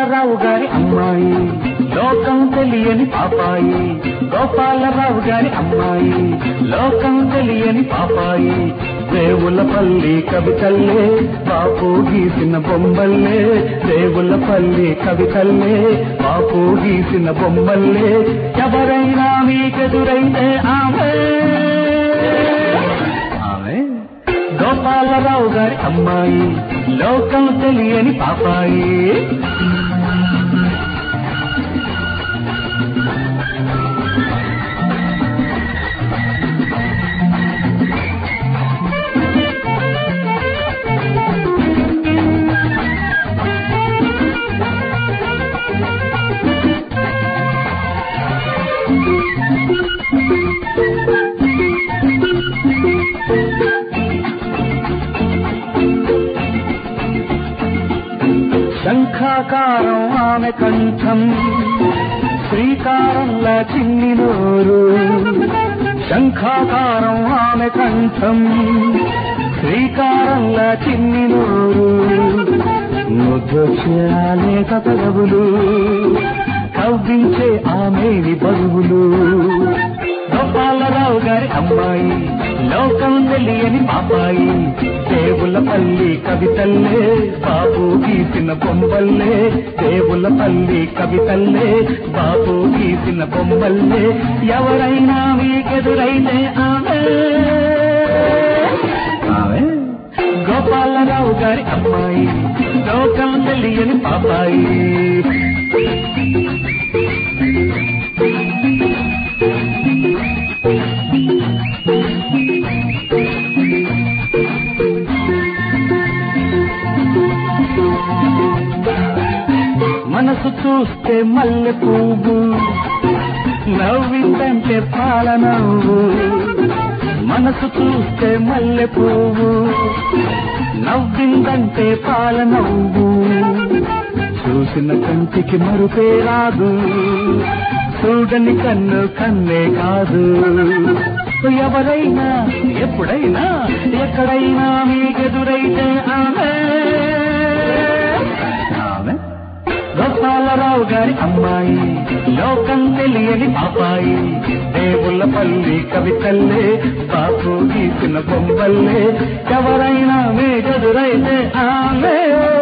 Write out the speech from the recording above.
గోపాలరావు గారి అమ్మాయి లోకం తెలియని పాపాయి గోపాలరావు గారి అమ్మాయి లోకం తెలియని పాపాయి దేవులపల్లి కవితల్లే బాపు గీసిన బొమ్మల్లే దేవులపల్లి కవితల్లే బాపు గీసిన బొమ్మల్లే ఎవరైనా మీకెదురైతే ఆమె ఆమె గోపాలరావు గారి అమ్మాయి లోకం తెలియని పాపాయి శంఖాకారం ఆమె కంఠం శ్రీకారంలా చిన్ని నోరు శంఖాకారం ఆమె కంఠం శ్రీకారంలా చిన్ని నోరు ముద్దొచ్చేలేక పెదవులు కవ్వించే ఆమెని బరువులు గోపాలరావు గారి అమ్మాయి లోకం తెలియని పాపాయి దేవులపల్లి కవితల్లే బాబు గీసిన బొమ్మల్లే దేవులపల్లి కవితల్లే బాబు గీసిన బొమ్మల్లే ఎవరైనా మీకెదురైతే ఆమె ఆమె గోపాలరావు గారి అమ్మాయి లోకం తెలియని పాపాయి మనసు చూస్తే మల్లె పువ్వు నవ్విందంటే పాల నవ్వు మనసు చూస్తే మల్లె పువ్వు నవ్విందంటే పాల నవ్వు చూసిన కంటికి మరుపే రాదు చూడని కన్ను కన్నే కాదు ఎవరైనా ఎప్పుడైనా ఎక్కడైనా మీకెదురైతే ఆమె ఆమె గోపాలరావు గారి అమ్మాయి లోకం తెలియని పాపాయి దేవుళ్ళపల్లి కవితల్లే బాపు గీసిన బొమ్మల్లే ఎవరైనా మీకెదురైతే ఆమె